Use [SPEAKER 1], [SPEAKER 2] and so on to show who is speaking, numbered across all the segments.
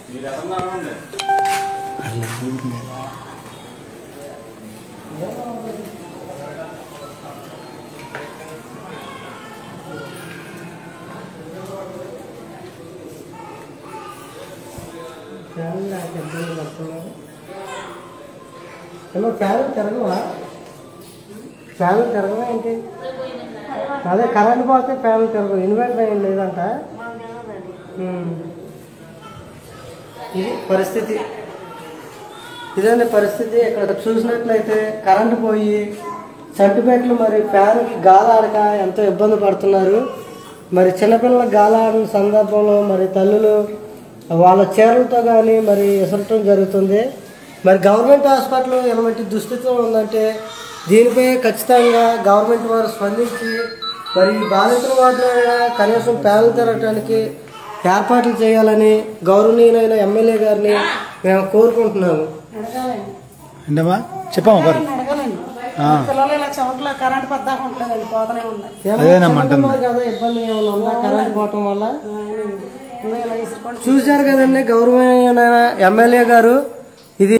[SPEAKER 1] Fan నాకు ఇబ్బంది పడుతున్నారు ఏమో ఫ్యాన్ తిరగవా ఫ్యాన్ తిరగవా ఏంటి అదే కరెంట్ పోతే ఫ్యాన్ తిరగవు ఇన్వర్టర్ ఏం లేదంట ఉమ్. ఇది పరిస్థితి ఇదండి పరిస్థితి ఇక్కడ చూసినట్లయితే కరెంటు పోయి చంటిపెట్లు మరి ఫ్యాన్కి గాలి ఆడక ఎంతో ఇబ్బంది పడుతున్నారు మరి చిన్నపిల్లలకు గాలి ఆడిన సందర్భంలో మరి తల్లులు వాళ్ళ చీరలతో కానీ మరి ఎసరటం జరుగుతుంది మరి గవర్నమెంట్ హాస్పిటల్ ఎలాంటి దుస్థితిలో ఉందంటే దీనిపై ఖచ్చితంగా గవర్నమెంట్ వారు స్పందించి మరి ఈ బాధితుల వాటిలో కనీసం ప్యానల్ తిరగటానికి ఏర్పాట్లు చేయాలని గౌరవనీయులైన ఎమ్మెల్యే గారిని మేము కోరుకుంటున్నాము
[SPEAKER 2] అడగాలండి
[SPEAKER 3] ఏంటమ్మా చెప్పమ్మా గారు
[SPEAKER 2] అడగాలండి
[SPEAKER 3] ఆ.
[SPEAKER 2] పిల్లలు ఇలా చెమటలో కరెంట్ పద్దాక ఉంటుందండి పోతూనే ఉన్నాయి
[SPEAKER 3] అదేనమ్మా అంటుంది.
[SPEAKER 1] చిన్నపిల్లలు కదా ఇబ్బంది ఏమైనా ఉందా కరెంట్ పోవటం వల్ల
[SPEAKER 2] అవునండి. ఇంకా ఇలా ఇసుకొని
[SPEAKER 1] చూశారు కదండి గౌరవమైన ఎమ్మెల్యే గారు ఇది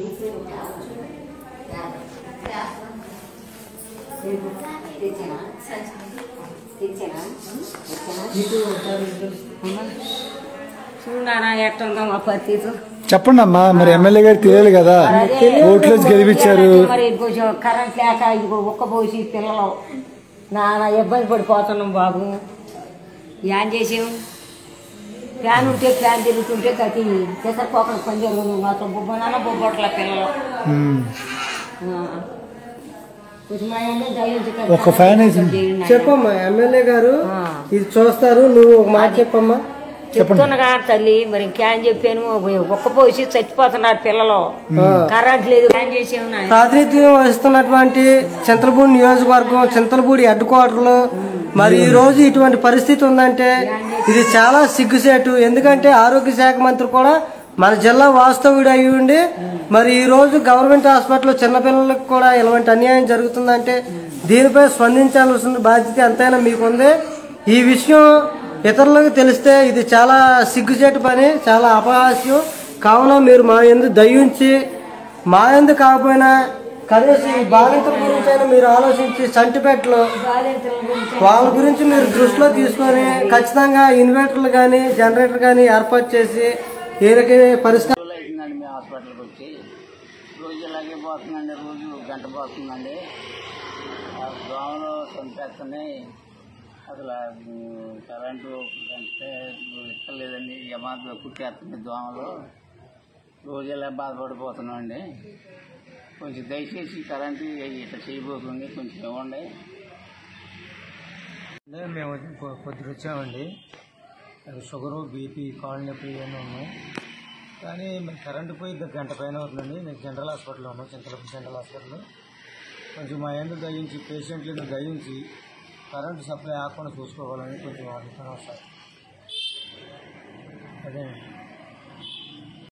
[SPEAKER 4] చూడారా ఎట్టుందో మా పరిస్థితి
[SPEAKER 3] చెప్పండి అమ్మా మరి ఎమ్మెల్యే గారు తెలియాలి కదా ఓట్లు వేసి గెలిపించారు
[SPEAKER 4] మరి కొంచెం కరెంట్ లేక ఇదిగో ఒక్క పోసి పిల్లలు నానా ఇబ్బంది పడిపోతున్నాం బాబు ఏం చేసాం ఫ్యాన్ ఉంటే ఫ్యాన్ తిరుగుతుంటే కతి పెసరపోకలు పని జరుగుతుంది మాత్రం బొబ్బనాన బొబ్బట్ల పిల్లలు
[SPEAKER 3] ఉమ్.
[SPEAKER 4] ఆ. కొంచెం మా అమ్మ దయించి కదా.
[SPEAKER 3] ఒక్క ఫ్యాన్ వేసి
[SPEAKER 4] చేయండి.
[SPEAKER 1] చెప్పమ్మా ఎమ్మెల్యే గారు
[SPEAKER 4] ఆ.
[SPEAKER 1] ఇది చూస్తారు నువ్వు ఒక మాట చెప్పమ్మా
[SPEAKER 4] చెప్తున్నగా తల్లి మరి ఇంకేం చెప్పాను ఒక్క పోసి చచ్చిపోతున్నారు పిల్లలు కరెంట్ లేదు ఏం చేసాము నాయన?
[SPEAKER 1] ప్రాతినిధ్యం వహిస్తున్నటువంటి చింతలపూడి నియోజకవర్గం చింతలపూడి హెడ్ క్వార్టర్లో మరి ఈ రోజు ఇటువంటి పరిస్థితి ఉందంటే ఇది చాలా సిగ్గుసేటు ఎందుకంటే ఆరోగ్య శాఖ మంత్రి కూడా మన జిల్లా వాస్తవుడు అయి ఉండి మరి ఈ రోజు గవర్నమెంట్ హాస్పిటల్లో చిన్నపిల్లలకు కూడా ఇలాంటి అన్యాయం జరుగుతుందంటే దీనిపై స్పందించాల్సిన బాధ్యత ఎంతైనా మీకుంది ఈ విషయం ఇతరులకు తెలిస్తే ఇది చాలా సిగ్గుచేటు పని చాలా అపహాస్యం కావున మీరు మా ఎందు దయించి మా ఎందు కాకపోయినా కనీసం ఈ బాధితుల గురించి అయినా మీరు ఆలోచించి సంటిపెట్టలో వాళ్ళ గురించి మీరు దృష్టిలో తీసుకొని ఖచ్చితంగా ఇన్వర్టర్లు కానీ జనరేటర్ కానీ ఏర్పాటు చేసి వీరికి పరిష్కారం
[SPEAKER 5] రోజులు అవుతుందండి మీ హాస్పిటల్కి వచ్చి రోజు ఇలాగే పోతుందండి రోజు గంట పోతుందండి ఆ దోమలు చంపేస్తున్నాయి అసలు ఆ, ఉమ్, కరెంటు అంటే ఎక్కలేదండి ఏమాత్రం కుట్టేస్తుంది దోమలు రోజు ఇలా బాధపడిపోతున్నాం అండి కొంచెం దయచేసి కరెంటు ఇట్లా చేయబోతుంది కొంచెం ఇవ్వండి
[SPEAKER 1] మేము కొద్దిగా వచ్చామండి షుగరు బీపీ కాళ్ళు నొప్పి ఇవన్నీ ఉన్నాయి కానీ మరి కరెంటు పోయి ఇద్దరు గంట పైన అవుతుందండి నేను జనరల్ హాస్పిటల్లో ఉన్నాను చింతలపూడి జనరల్ హాస్పిటల్లో కొంచెం మా ఎందు దయించి పేషెంట్లను దయించి కరెంటు సప్లై ఆకుండా చూసుకోవాలని కొంచెం అడుగుతున్నాం సార్ అదే